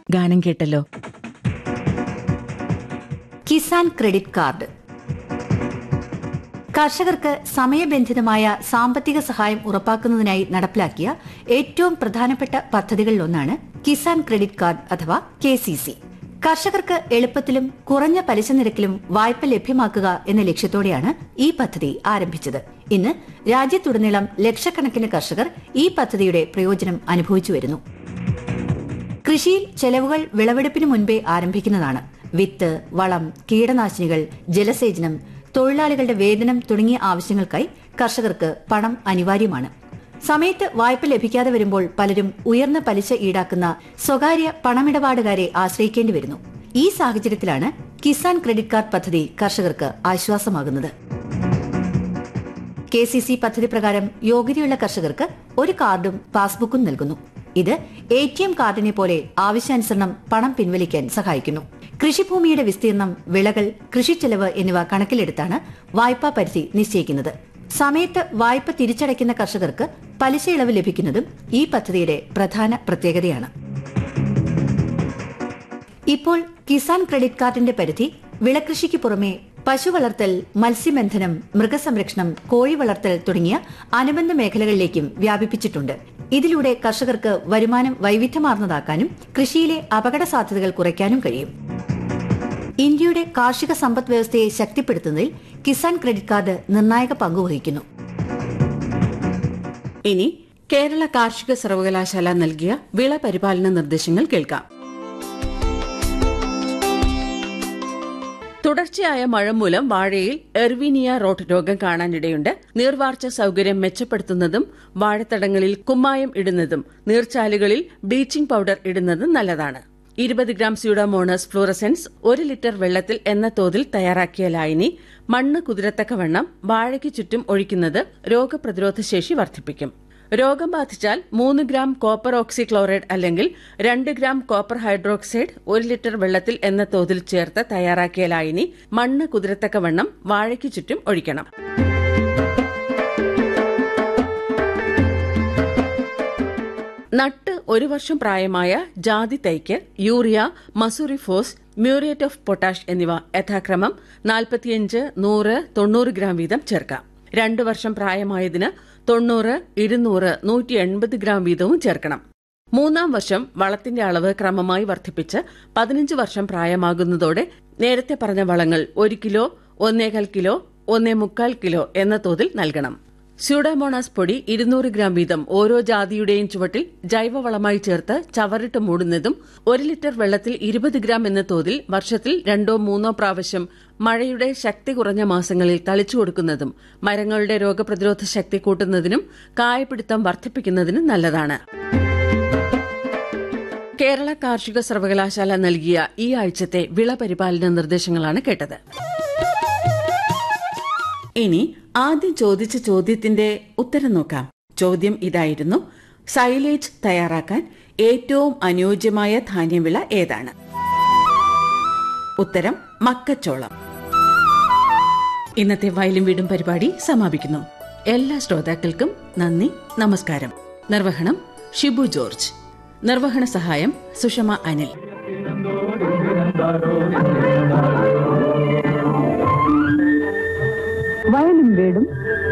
ഗാനം കേട്ടല്ലോ Kisan credit card കർഷകർക്ക് സമയബന്ധിതമായ സാമ്പത്തിക സഹായം ഉറപ്പാക്കുന്നതിനായി നടപ്പിലാക്കിയ ഏറ്റവും പ്രധാനപ്പെട്ട പദ്ധതികളിലൊന്നാണ് കിസാൻ ക്രെഡിറ്റ് കാർഡ് അഥവാ കെ സി സി കർഷകർക്ക് എളുപ്പത്തിലും കുറഞ്ഞ പലിശ നിരക്കിലും വായ്പ ലഭ്യമാക്കുക എന്ന ലക്ഷ്യത്തോടെയാണ് ഈ പദ്ധതി ആരംഭിച്ചത് ഇന്ന് രാജ്യത്തുടനീളം ലക്ഷക്കണക്കിന് കർഷകർ ഈ പദ്ധതിയുടെ പ്രയോജനം അനുഭവിച്ചു വരുന്നു കൃഷിയിൽ ചെലവുകൾ വിളവെടുപ്പിന് മുൻപേ ആരംഭിക്കുന്നതാണ് വിത്ത് വളം കീടനാശിനികൾ ജലസേചനം തൊഴിലാളികളുടെ വേതനം തുടങ്ങിയ ആവശ്യങ്ങൾക്കായി കർഷകർക്ക് പണം അനിവാര്യമാണ് സമയത്ത് വായ്പ ലഭിക്കാതെ വരുമ്പോൾ പലരും ഉയർന്ന പലിശ ഈടാക്കുന്ന സ്വകാര്യ പണമിടപാടുകാരെ ആശ്രയിക്കേണ്ടി വരുന്നു ഈ സാഹചര്യത്തിലാണ് കിസാൻ ക്രെഡിറ്റ് കാർഡ് പദ്ധതി കർഷകർക്ക് ആശ്വാസമാകുന്നത് കെ സി സി പദ്ധതി പ്രകാരം യോഗ്യതയുള്ള കർഷകർക്ക് ഒരു കാർഡും പാസ്ബുക്കും നൽകുന്നു ഇത് എ ടി എം കാർഡിനെ പോലെ ആവശ്യാനുസരണം പണം പിൻവലിക്കാൻ സഹായിക്കുന്നു കൃഷിഭൂമിയുടെ വിസ്തീർണം വിളകൾ കൃഷിച്ചെലവ് എന്നിവ കണക്കിലെടുത്താണ് വായ്പാ പരിധി നിശ്ചയിക്കുന്നത് സമയത്ത് വായ്പ തിരിച്ചടയ്ക്കുന്ന കർഷകർക്ക് പലിശ ഇളവ് ലഭിക്കുന്നതും ഈ പദ്ധതിയുടെ പ്രധാന പ്രത്യേകതയാണ് ഇപ്പോൾ കിസാൻ ക്രെഡിറ്റ് കാർഡിന്റെ പരിധി വിളകൃഷിക്ക് പുറമെ പശു വളർത്തൽ മത്സ്യബന്ധനം മൃഗസംരക്ഷണം കോഴി വളർത്തൽ തുടങ്ങിയ അനുബന്ധ മേഖലകളിലേക്കും വ്യാപിപ്പിച്ചിട്ടുണ്ട് ഇതിലൂടെ കർഷകർക്ക് വരുമാനം വൈവിധ്യമാർന്നതാക്കാനും കൃഷിയിലെ അപകട സാധ്യതകൾ കുറയ്ക്കാനും കഴിയും ഇന്ത്യയുടെ കാർഷിക സമ്പദ് വ്യവസ്ഥയെ ശക്തിപ്പെടുത്തുന്നതിൽ കിസാൻ ക്രെഡിറ്റ് കാർഡ് നിർണായക പങ്കുവഹിക്കുന്നു ഇനി കേരള കാർഷിക സർവകലാശാല നൽകിയ വിള പരിപാലന നിർദ്ദേശങ്ങൾ കേൾക്കാം തുടർച്ചയായ മഴ മൂലം വാഴയിൽ എർവീനിയ റോട്ട് രോഗം കാണാനിടയുണ്ട് നീർവാർച്ച സൌകര്യം മെച്ചപ്പെടുത്തുന്നതും വാഴത്തടങ്ങളിൽ കുമ്മായം ഇടുന്നതും നീർച്ചാലുകളിൽ ബ്ലീച്ചിംഗ് പൌഡർ ഇടുന്നതും നല്ലതാണ് ഇരുപത് ഗ്രാം സ്യൂഡോമോണസ് ഫ്ലൂറസെൻസ് ഒരു ലിറ്റർ വെള്ളത്തിൽ എന്ന തോതിൽ തയ്യാറാക്കിയ ലായനി മണ്ണ് കുതിരത്തക്കവണ്ണം വാഴയ്ക്ക് ചുറ്റും ഒഴിക്കുന്നത് രോഗപ്രതിരോധ ശേഷി വർദ്ധിപ്പിക്കും രോഗം ബാധിച്ചാൽ മൂന്ന് ഗ്രാം കോപ്പർ ഓക്സിക്ലോറൈഡ് അല്ലെങ്കിൽ രണ്ട് ഗ്രാം കോപ്പർ ഹൈഡ്രോക്സൈഡ് ഒരു ലിറ്റർ വെള്ളത്തിൽ എന്ന തോതിൽ ചേർത്ത് തയ്യാറാക്കിയ ലായനി മണ്ണ് കുതിരത്തക്കവണ്ണം വാഴയ്ക്ക് ചുറ്റും ഒഴിക്കണം നട്ട് ഒരു വർഷം പ്രായമായ ജാതി തൈക്ക് യൂറിയ മസൂറിഫോസ് മ്യൂറേറ്റ് ഓഫ് പൊട്ടാഷ് എന്നിവ യഥാക്രമം നാൽപ്പത്തിയഞ്ച് നൂറ് തൊണ്ണൂറ് ഗ്രാം വീതം ചേർക്കാം രണ്ടു വർഷം പ്രായമായതിന് തൊണ്ണൂറ് ഇരുന്നൂറ് നൂറ്റി എൺപത് ഗ്രാം വീതവും ചേർക്കണം മൂന്നാം വർഷം വളത്തിന്റെ അളവ് ക്രമമായി വർദ്ധിപ്പിച്ച് പതിനഞ്ച് വർഷം പ്രായമാകുന്നതോടെ നേരത്തെ പറഞ്ഞ വളങ്ങൾ ഒരു കിലോ ഒന്നേകാൽ കിലോ ഒന്നേ മുക്കാൽ കിലോ എന്ന തോതിൽ നൽകണം സ്യൂഡോമോണാസ് പൊടി ഇരുന്നൂറ് ഗ്രാം വീതം ഓരോ ജാതിയുടെയും ചുവട്ടിൽ ജൈവവളമായി ചേർത്ത് ചവറിട്ട് മൂടുന്നതും ഒരു ലിറ്റർ വെള്ളത്തിൽ ഇരുപത് ഗ്രാം എന്ന തോതിൽ വർഷത്തിൽ രണ്ടോ മൂന്നോ പ്രാവശ്യം മഴയുടെ ശക്തി കുറഞ്ഞ മാസങ്ങളിൽ തളിച്ചു കൊടുക്കുന്നതും മരങ്ങളുടെ രോഗപ്രതിരോധ ശക്തി കൂട്ടുന്നതിനും കായപിടുത്തം വർദ്ധിപ്പിക്കുന്നതിനും നല്ലതാണ് കേരള കാർഷിക സർവകലാശാല നൽകിയ ഈ ആഴ്ചത്തെ വിള പരിപാലന നിർദ്ദേശങ്ങളാണ് കേട്ടത് ഇനി ആദ്യം ചോദിച്ച ചോദ്യത്തിന്റെ ഉത്തരം നോക്കാം ചോദ്യം ഇതായിരുന്നു സൈലേജ് തയ്യാറാക്കാൻ ഏറ്റവും അനുയോജ്യമായ ധാന്യവിള ഏതാണ് ഉത്തരം മക്കച്ചോളം ഇന്നത്തെ വയലും വീടും പരിപാടി സമാപിക്കുന്നു എല്ലാ ശ്രോതാക്കൾക്കും നന്ദി നമസ്കാരം നിർവഹണം ഷിബു ജോർജ് നിർവഹണ സഹായം സുഷമ അനിൽ വയലും വീടും